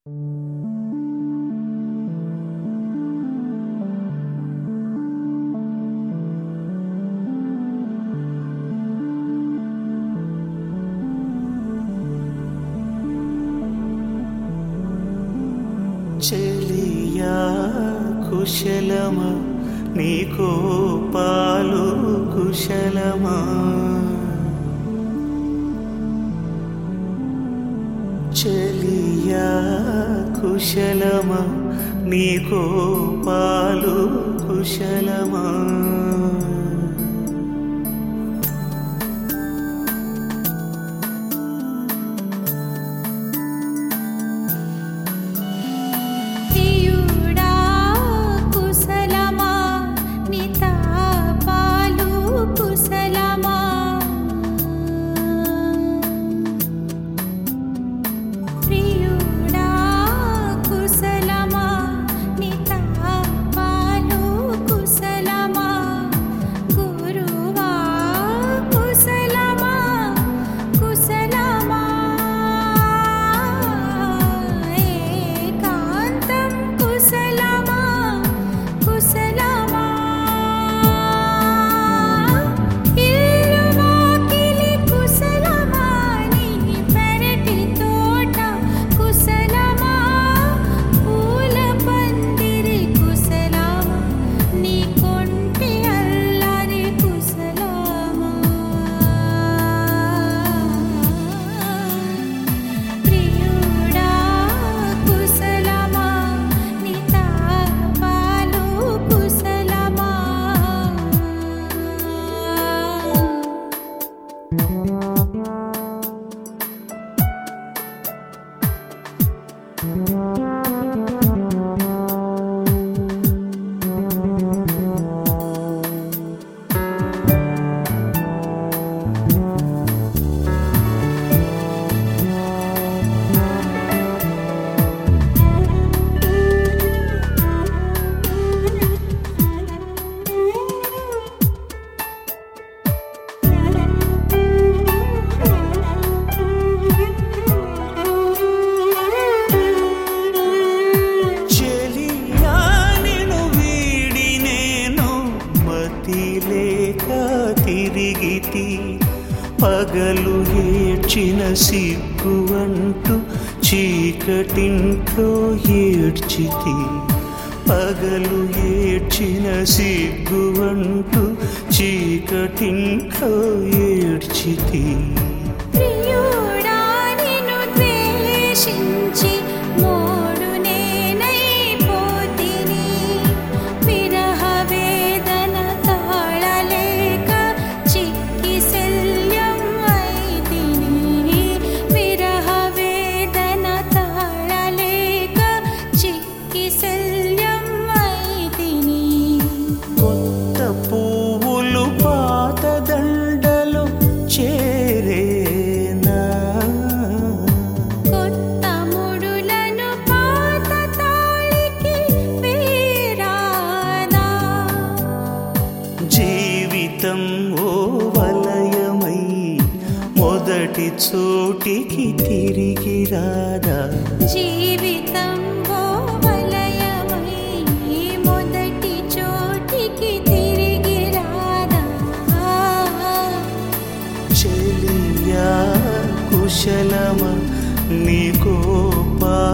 చెలియా కుశలమా నీకో పాలు కుశలమా చెలియా కుశలమా నీకో పాలు కుశలమా ప్రియుడా కుశలమా నితాపాలు కుశలమా ప్రియుడా కుశలమా నితాపాలు కుశలమా గురువా కుశలమా కుశలమా ఏకాంతం కుశలమా కుశలమా ఇల్లు వాకిలి కుశలమా నీ పెరటి తోట కుశలమా పూల పందిరి కుశలమా నీ కొంటి అల్లరి కుశలమా ప్రియుడా కుశలమా నితాపాలు కుశలమా చెలియా నిన్ను వీడి నేను మతి లేక తిరిగితి పగలు ఏడ్చిన సిగ్గువంటూ చీకటింట్లో ఏడ్చితి పగలు ఏడ్చిన సిగ్గువంటూ చీకటింట్లో ఏడ్చితి ప్రియుడా నిన్ను ద్వేషించి మోడు నేనైపోతిని విరహ వేదన తాళలేక చిక్కి శల్యం అయితిని విరహ వేదన తాళలేక చిక్కి శల్యం అయితిని కొత్త పువ్వులు పాత దండలు చేరేనా కొత్త ముడులను పాత తాళికి వేరానా జీవితం ఓ వలయమై మొదటి చోటికి తిరిగి రాదా జీవితం ఓ వలయమై మొదటి చోటికి తిరిగి రాదా చెలియా కుశలమ నీకో పా